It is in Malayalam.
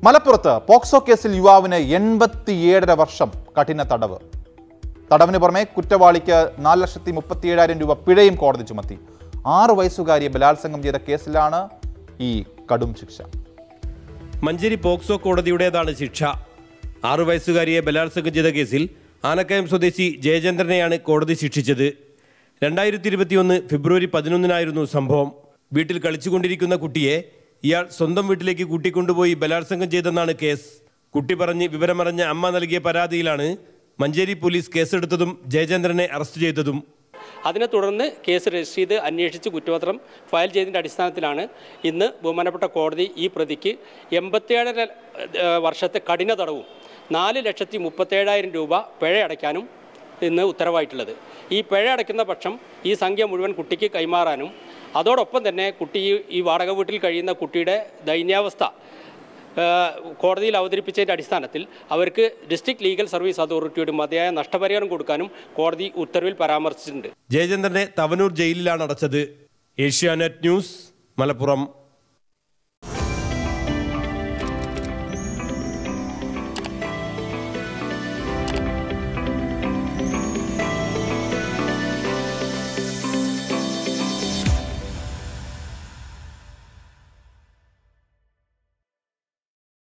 മലപ്പുറത്ത് പോക്സോ കേസിൽ യുവാവിന് എൺപത്തിയേഴര വർഷം കഠിന തടവ് തടവിന് പുറമെ കുറ്റവാളിക്ക് നാല് ലക്ഷത്തി മുപ്പത്തിയേഴായിരം രൂപ പിഴയും കോടതി ചുമത്തി ആറ് വയസ്സുകാരിയെ ബലാത്സംഗം ചെയ്ത കേസിലാണ് ഈ കടും ശിക്ഷ മഞ്ചേരി പോക്സോ കോടതിയുടേതാണ് ശിക്ഷ ആറു വയസ്സുകാരിയെ ബലാത്സംഗം ചെയ്ത കേസിൽ ആനക്കയം സ്വദേശി ജയചന്ദ്രനെയാണ് കോടതി ശിക്ഷിച്ചത് രണ്ടായിരത്തി ഇരുപത്തിയൊന്ന് ഫെബ്രുവരി പതിനൊന്നിനായിരുന്നു സംഭവം വീട്ടിൽ കളിച്ചുകൊണ്ടിരിക്കുന്ന കുട്ടിയെ ഇയാൾ സ്വന്തം വീട്ടിലേക്ക് കൂട്ടിക്കൊണ്ടുപോയി ബലാത്സംഗം ചെയ്തെന്നാണ് കേസ് കുട്ടി പറഞ്ഞ് വിവരമറിഞ്ഞ അമ്മ നൽകിയ പരാതിയിലാണ് മഞ്ചേരി പോലീസ് കേസെടുത്തതും ജയചന്ദ്രനെ അറസ്റ്റ് ചെയ്തതും അതിനെ തുടർന്ന് കേസ് രജിസ്റ്റർ ചെയ്ത് അന്വേഷിച്ച് കുറ്റപത്രം ഫയൽ ചെയ്തതിൻ്റെ അടിസ്ഥാനത്തിലാണ് ഇന്ന് ബഹുമാനപ്പെട്ട കോടതി ഈ പ്രതിക്ക് എൺപത്തിയേഴര ഏഹ്, വർഷത്തെ കഠിന തടവും നാല് ലക്ഷത്തി മുപ്പത്തേഴായിരം രൂപ പിഴ അടയ്ക്കാനും ഇന്ന് ഉത്തരവായിട്ടുള്ളത് ഈ പിഴ അടയ്ക്കുന്ന പക്ഷം ഈ സംഖ്യ മുഴുവൻ കുട്ടിക്ക് കൈമാറാനും അതോടൊപ്പം തന്നെ കുട്ടി ഈ- ഈ വാടക വീട്ടിൽ കഴിയുന്ന കുട്ടിയുടെ ദൈന്യാവസ്ഥ ഏഹ്, കോടതിയിൽ അവതരിപ്പിച്ചതിൻ്റെ അടിസ്ഥാനത്തിൽ അവർക്ക് ഡിസ്ട്രിക്ട് ലീഗൽ സർവീസ് അതോറിറ്റിയോട് മതിയായ നഷ്ടപരിഹാരം കൊടുക്കാനും കോടതി ഉത്തരവിൽ പരാമർശിച്ചിട്ടുണ്ട് ജയചന്ദ്രനെ തവനൂർ ജയിലിലാണ് അടച്ചത് ഏഷ്യാനെറ്റ് ന്യൂസ് മലപ്പുറം